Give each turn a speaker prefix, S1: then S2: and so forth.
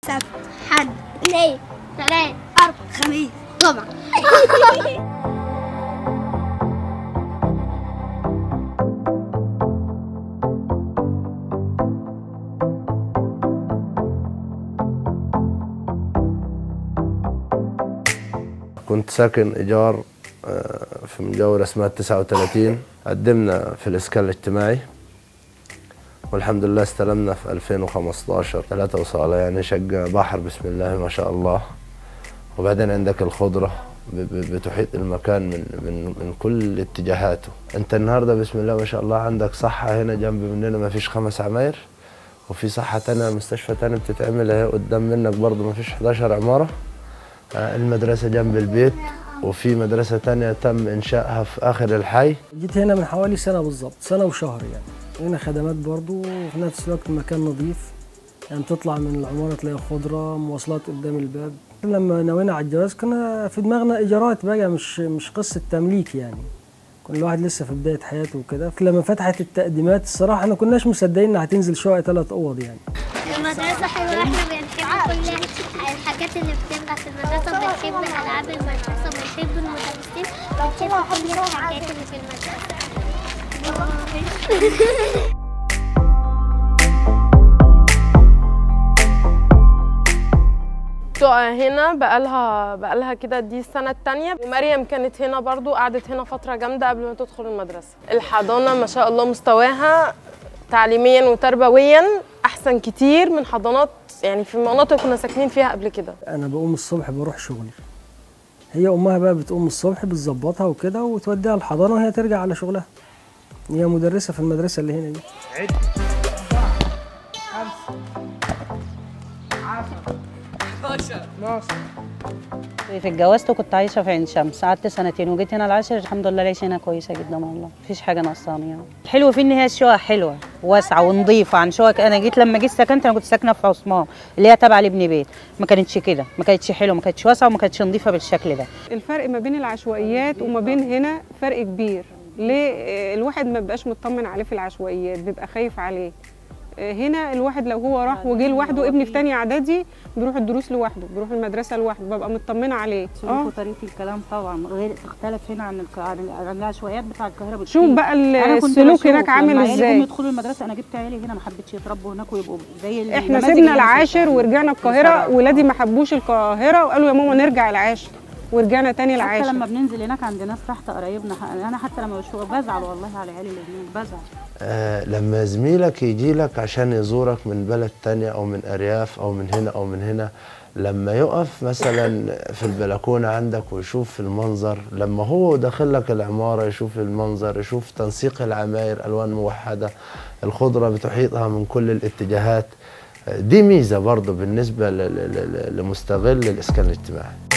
S1: سبت حد اثنين ثلاث أربع خميس جمعة
S2: كنت ساكن إيجار آه، في مجاورة اسمها 39 قدمنا في الإسكان الاجتماعي والحمد لله استلمنا في 2015 ثلاثة وصالة يعني شقة بحر بسم الله ما شاء الله وبعدين عندك الخضرة ب- ب- بتحيط المكان من من من كل اتجاهاته انت النهارده بسم الله ما شاء الله عندك صحة هنا جنب مننا ما فيش خمس عماير وفي صحة تانية مستشفى تانية بتتعمل اهي قدام منك برضه ما فيش 11 عمارة آه، المدرسة جنب البيت وفي مدرسة تانية تم إنشائها في آخر الحي
S3: جيت هنا من حوالي سنة بالظبط سنة وشهر يعني هنا خدمات برضو وفي نفس الوقت المكان نظيف يعني تطلع من العمارة تلاقي خضرة مواصلات قدام الباب لما نوينا على الجواز كنا في دماغنا إيجارات بقى مش مش قصة تمليك يعني كل واحد لسه في بداية حياته وكده لما فتحت التقديمات الصراحة احنا كناش مصدقين إنها هتنزل شقة ثلاث أوض يعني
S1: المدرسة حلوة احنا بنحب كل الحاجات اللي بتبقى في المدرسة بنحب ألعاب المدرسة بنحب المدرسين بنحب كل الحاجات اللي في المدرسة
S4: تقع هنا بقالها بقالها كده دي السنة التانية ومريم كانت هنا برضو قعدت هنا فترة جامدة قبل ما تدخل المدرسة الحضانة ما شاء الله مستواها تعليميا وتربويا أحسن كتير من حضانات يعني في مناطق كنا ساكنين فيها قبل كده
S3: أنا بقوم الصبح بروح شغلي هي أمها بقى بتقوم الصبح بتظبطها وكده وتوديها الحضانة وهي ترجع على شغلها هي مدرسة في المدرسة اللي هنا دي
S5: في اتجوزت وكنت عايشه في عين شمس قعدت سنتين وجيت هنا العاشر الحمد لله العيشه هنا كويسه جدا والله مفيش حاجه ناقصاني يعني الحلو فيه ان هي الشقق حلوه واسعه ونظيفه عن شقق انا جيت لما جيت سكنت انا كنت ساكنه في عثمان اللي هي تابعه لابن بيت ما كانتش كده ما كانتش حلوه ما كانتش واسعه وما كانتش نظيفه بالشكل ده
S6: الفرق ما بين العشوائيات وما بين هنا فرق كبير ليه آه، الواحد ما بيبقاش مطمن عليه في العشوائيات بيبقى خايف عليه آه، هنا الواحد لو هو راح وجه لوحده ابني في تانية اعدادي بيروح الدروس لوحده بيروح المدرسه لوحده ببقى مطمنه عليه
S5: سلوك وطريقه الكلام طبعا غير تختلف هنا عن الك- عن عن العشوائيات بتاع القاهره بكتير
S6: شوف بقى ال-
S5: أنا كنت
S6: السلوك
S5: بشوف
S6: هناك عامل
S5: لما عيالي
S6: ازاي
S5: جم يدخلوا المدرسه انا جبت عيالي هنا ما حبيتش يتربوا هناك ويبقوا زي
S6: احنا
S5: النماذج
S6: سيبنا
S5: اللي أنا
S6: العاشر
S5: شايفاها.
S6: ورجعنا القاهره ولادي ما حبوش القاهره وقالوا يا ماما نرجع العاشر ورجعنا تاني
S5: حتى
S6: العاشر
S5: لما بننزل هناك عند ناس تحت قرايبنا انا حتى لما بشوف بزعل والله على عيالي اللي هناك بزعل
S2: آه، لما زميلك يجي لك عشان يزورك من بلد تانية أو من أرياف أو من هنا أو من هنا لما يقف مثلا في البلكونة عندك ويشوف المنظر لما هو داخل لك العمارة يشوف المنظر يشوف تنسيق العماير ألوان موحدة الخضرة بتحيطها من كل الاتجاهات آه، دي ميزة برضه بالنسبة ل- ل- ل- لمستغل الإسكان الاجتماعي